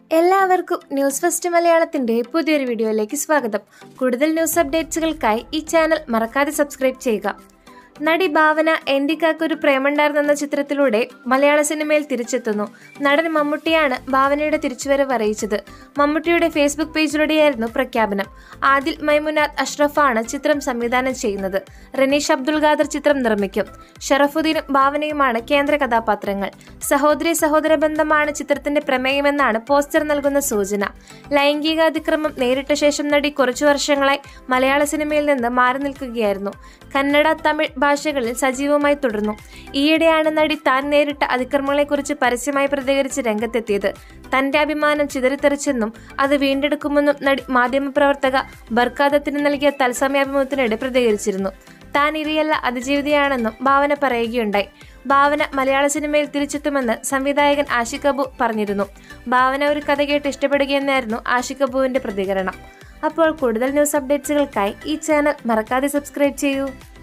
എല്ലാവർക്കും news first മലയാളത്തിന്റെ പുതിയൊരു വീഡിയോയിലേക്ക് സ്വാഗതം കൂടുതൽ ന്യൂസ് അപ്ഡേറ്റ്സുകൾക്കായി ഈ ചാനൽ മറക്കാതെ സബ്സ്ക്രൈബ് ചെയ്യുക നടി ഭാവന എന്റിക്കാക്ക് ഒരു പ്രേമുണ്ടായിരുന്നെന്ന ചിത്രത്തിലൂടെ മലയാള സിനിമയിൽ തിരിച്ചെത്തുന്നു നടൻ മമ്മൂട്ടിയാണ് ഭാവനയുടെ തിരിച്ചുവരവ് അറിയിച്ചത് മമ്മൂട്ടിയുടെ ഫേസ്ബുക്ക് പേജിലൂടെയായിരുന്നു പ്രഖ്യാപനം ആദിൽ മൈമുനാഥ് അഷ്റഫാണ് ചിത്രം സംവിധാനം ചെയ്യുന്നത് റനീഷ് അബ്ദുൾ ഖാദർ ചിത്രം നിർമ്മിക്കും ഷറഫുദ്ദീനും ഭാവനയുമാണ് കേന്ദ്ര കഥാപാത്രങ്ങൾ സഹോദരി സഹോദര ബന്ധമാണ് ചിത്രത്തിന്റെ പ്രമേയമെന്നാണ് പോസ്റ്റർ നൽകുന്ന സൂചന ലൈംഗികാതിക്രമം നേരിട്ട ശേഷം നടി കുറച്ചു വർഷങ്ങളായി മലയാള സിനിമയിൽ നിന്ന് മാറി നിൽക്കുകയായിരുന്നു കന്നഡ തമിഴ് ഭാഷകളിൽ സജീവമായി തുടർന്നു ഈയിടെയാണ് നടി താൻ നേരിട്ട അതിക്രമങ്ങളെക്കുറിച്ച് പരസ്യമായി പ്രതികരിച്ച് രംഗത്തെത്തിയത് തന്റെ അഭിമാനം ചിതറിത്തെറിച്ചെന്നും അത് വീണ്ടെടുക്കുമെന്നും നടി മാധ്യമപ്രവർത്തക ബർക്കാദത്തിന് നൽകിയ തത്സമയാഭിമുഖത്തിനിടെ പ്രതികരിച്ചിരുന്നു താൻ ഇരയല്ല അതിജീവിതയാണെന്നും ഭാവന പറയുകയുണ്ടായി ഭാവന മലയാള സിനിമയിൽ തിരിച്ചെത്തുമെന്ന് സംവിധായകൻ ആഷിഖ് കപൂർ പറഞ്ഞിരുന്നു ഭാവന ഒരു കഥ കേട്ട് ഇഷ്ടപ്പെടുകയെന്നായിരുന്നു ആഷിഖ് കപൂറിന്റെ പ്രതികരണം അപ്പോൾ കൂടുതൽ ന്യൂസ് അപ്ഡേറ്റ്സുകൾക്കായി ഈ ചാനൽ മറക്കാതെ സബ്സ്ക്രൈബ് ചെയ്യൂ